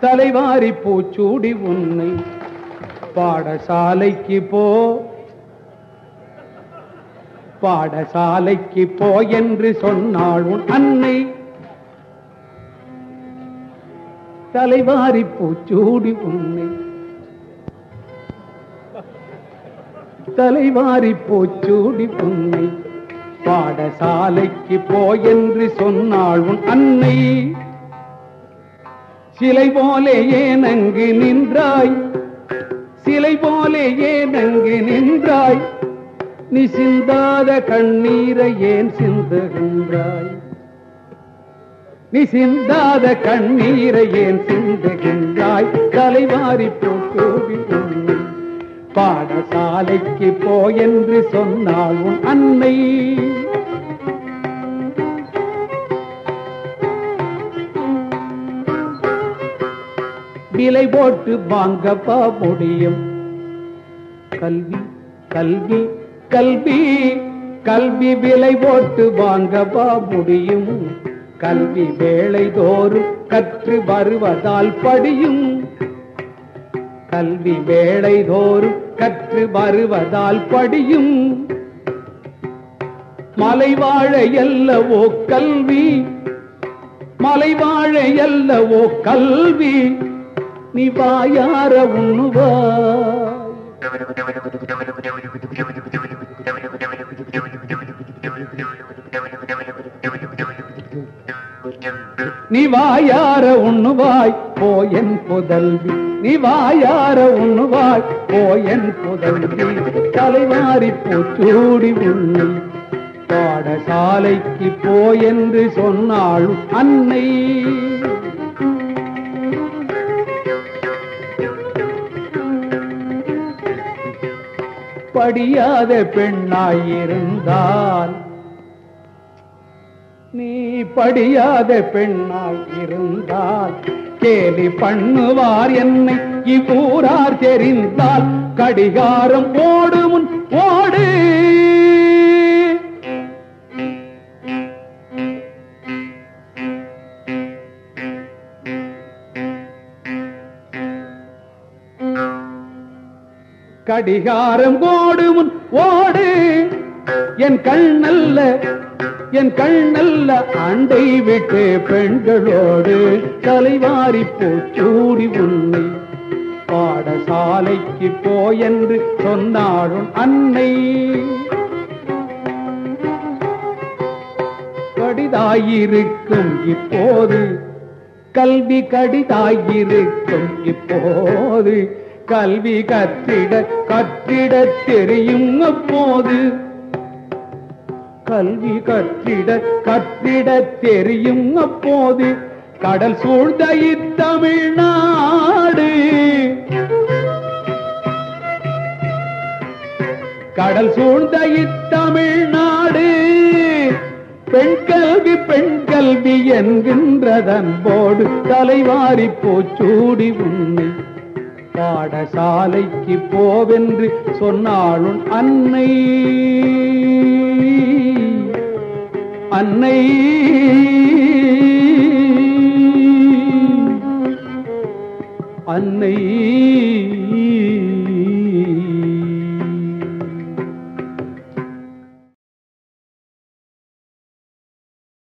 தலைவாரி பூச்சூடி உன்னை பாடசாலைக்கு போ பாடசாலைக்கு போ என்று சொன்னாள் உன் அன்னை தலைவாரி பூச்சூடி உன்னை தலைவாரி பூச்சூடி உன்னை பாடசாலைக்கு போ என்று சொன்னாள் உன் அன்னை சிலை போலே ஏன் அங்கு நின்றாய் சிலை போலே ஏன் அங்கு நின்றாய் நீ சிந்தாத கண்ணீரை ஏன் சிந்துகின்றாய் நீ சிந்தாத கண்ணீரை ஏன் சிந்துகின்றாய் தலைவாரி போட்டோடி உன்னை பாடசாலைக்கு போ என்று சொன்னாள் உன் அன்னை விலை போட்டு வாங்கப்பா முடியும் கல்வி கல்வி கல்வி கல்வி விலை போட்டு வாங்கப்பா முடியும் கல்வி வேளை தோறும் கற்று வருவதால் படியும் கல்வி வேளை தோறும் கற்று வருவதால் படியும் மலை வாழ எல்லவோ கல்வி மலை வாழ எல்லவோ கல்வி நீ வாயார உண்ணுவாய் நீ வாயார உண்ணுவாய் போயன் புதல்வி நீ வாயார உண்ணுவாய் போயன் புதல்வி தலைவாரி பூச்சூடி உன்னை பாடசாலைக்கு போ என்று சொன்னாள் அன்னை படியாத பெண்ணாயிருந்தால் நீ படியாத பெண்ணாய் இருந்தால் கேலி பண்ணுவார் என்னை இவ்வூரார் தெரிந்தால் கடிகாரம் ஓடு முன் ஓடு கடிகாரம் ஓடு முன் ஓடு என் கண் நல்ல என் கண் நல்ல ஆண்டை விட்டு பெண்களோடு தலைவாரி பூச்சூடி உன்னை பாடசாலைக்கு போ என்று சொன்னாடும் அன்னை கடிதாயிருக்கும் இப்போது கல்வி கடிதாயிருக்கும் இப்போது கல்வி கற்றிட கற்றிட தெரியும் அப்போது கல்வி கற்றிட கற்றிட தெரியும் அப்போது கடல் சூழ்ந்த இத்தமிழ்நாடு கடல் சூழ்ந்த இத்தமிழ்நாடு பெண் கல்வி பெண் கல்வி என்கின்றதன்போடு தலைவாரி பூச்சூடி உன்னை பாடசாலைக்கு போவென்று சொன்னாளும் அன்னை அன்னை அன்னை